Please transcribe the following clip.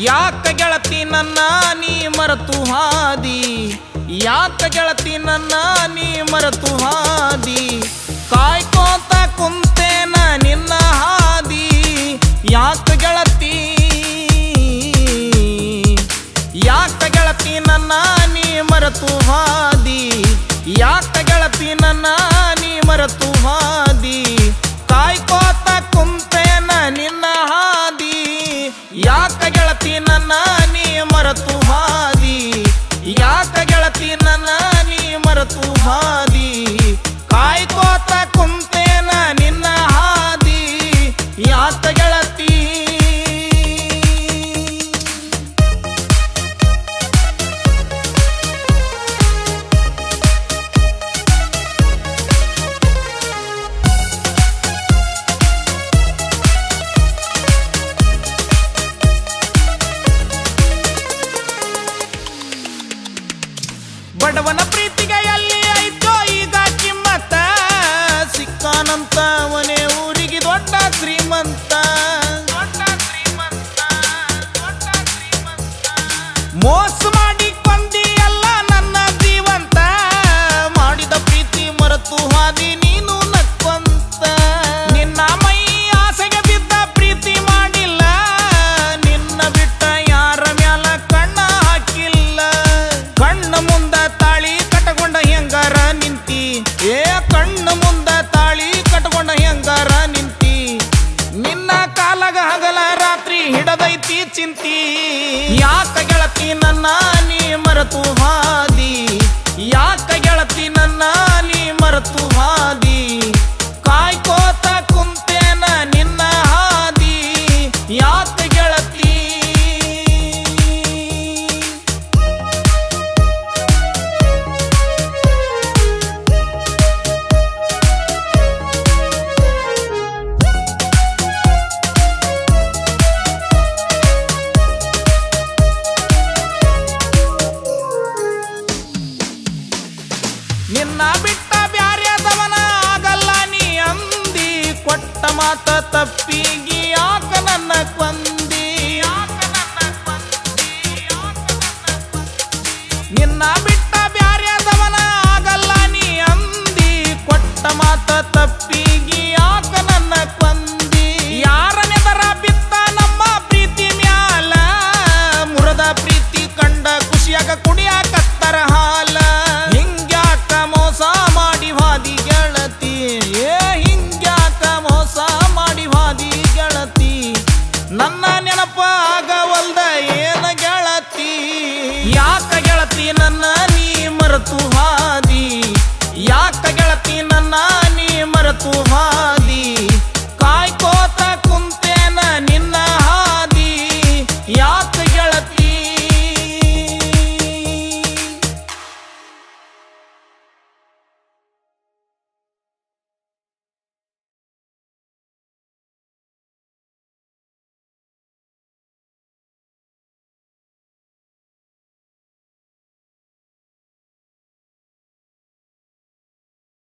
ಯಾಕ ಗೆಳತಿ ನನ್ನ ನೀ ಮರೆತು ಹಾದಿ ಯಾಕ ಗೆಳತಿ ನನ್ನ ನೀ ಮರೆತು ಹಾದಿ ಕಾಯ್ಕೋತ ಕುಂತೇನ ನಿನ್ನ ಹಾದಿ ಯಾಕ ಗೆಳತಿ ಯಾಕ ಗೆಳತಿ ನನ್ನ ನೀ ಮರೆತು ಹಾದಿ ಯಾಕ ಗೆಳತಿ ನನ್ನ ನೀ ಮರೆತು ಹಾದಿ ಕಾಯ್ಕೋತ ಕುಂತೇನ ನಿನ್ನ ಹಾದಿ ಯಾಕ ಗೆಳತಿ ನನ್ನ ನೀ ಮರೆತು ಹಾದಿ ಯಾಕ ಗೆಳತಿ ನನ್ನ ನೀ ಮರೆತು ಹಾದಿ ಕಾಯ್ಕೋತ ಕುಂತೇನ ನಿನ್ನ ಹಾದಿ ಯಾಕ ಗೆಳತಿ ಬಡವನ ಪ್ರೀತಿಗೆ ಎಲ್ಲಿ ಐತೋ ಈಗ ಕಿಮ್ಮತ್ತ ಸಿಕ್ಕಾನಂತ ಅವನೇ ಊರಿಗೆ ದೊಡ್ಡ ಶ್ರೀಮಂತ ಮೋಸ ಮಾಡಿ ಕೊಂದಿ ಎಲ್ಲ ನನ್ನ ಜೀವಂತ ಮಾಡಿದ ಪ್ರೀತಿ ಮರೆತು ಹಾದಿ ನೀನು ನಕ್ಕೊಂತ ನಿನ್ನ ಮೈ ಆಸೆಗೆ ಬಿದ್ದ ಪ್ರೀತಿ ಮಾಡಿಲ್ಲ ನಿನ್ನ ಬಿಟ್ಟ ಯಾರ ಮ್ಯಾಲ ಕಣ್ಣ ಹಾಕಿಲ್ಲ ಕಣ್ಣ ಮುಂದ ತಾಳಿ ಕಟಕೊಂಡ ಹೆಂಗಾರ ನಿಂತಿ ಏ ಕಣ್ಣ ಮುಂದ ತಾಳಿ ಕಟಕೊಂಡ ಹೆಂಗಾರ ನಿಂತಿ ನಿನ್ನ ಕಾಲಗ ಹಗಲ ರಾತ್ರಿ ಹಿಡದೈತಿ ಚಿಂತಿ ಯಾಕ ಗೆಳತಿ ನನ್ನ ನೀ ಮರೆತು ಹಾದಿ ಯಾಕ ಗೆಳತಿ ನನ್ನ ನೀ ಮರೆತು ಹಾದಿ ಕಾಯ್ಕೋತ ಕುಂತೇನ ನಿನ್ನ ಹಾದಿ ಯಾಕ ಗೆಳತಿ ನಿನ್ನ ಬಿಟ್ಟ ಬ್ಯಾರ್ಯದವನ ಆಗಲ್ಲ ನೀ ಅಂದಿ ಕೊಟ್ಟ ಮಾತ ತಪ್ಪಿಗಿ ಯಾಕ ನನ್ನ ಕೊಂದಿ ನಿನ್ನ ಬಿಟ್ಟ ಬ್ಯಾರ್ಯದವನ ಆಗಲ್ಲ ನೀ ಅಂದಿ ಕೊಟ್ಟ ಮಾತ ತಪ್ಪಿಗಿ ಯಾಕ ನನ್ನ ಕೊಂದಿ ಯಾರ ನೆದರ ಬಿತ್ತ ನಮ್ಮ ಪ್ರೀತಿ ಮ್ಯಾಲ ಮುರದ ಪ್ರೀತಿ ಕಂಡ ಖುಷಿಯಾಗ ಕುಡಿಯಾಕತ್ತರ ಹಾಲ ಹಿಂಗ್ಯಾಕ ಮೋಸ ಮಾಡಿ ಹಾದಿ ಗೆಳತಿ ಏ ಹಿಂಗ್ಯಾಕ ಮೋಸ ಮಾಡಿ ಹಾದಿ ಗೆಳತಿ ನನ್ನ ನೆನಪ ಆಗವಲ್ದ ಏನ ಗೆಳತಿ ಯಾಕ ಗೆಳತಿ ನನ್ನ ನೀ ಮರೆತು ಹಾದಿ ಯಾಕ ಗೆಳತಿ ನನ್ನ ನೀ ಮರೆತು ಹಾದಿ ಕಾಯ್ಕೋತ ಕುಂತೇನ ನಿನ್ನ ಹಾದಿ ಯಾಕ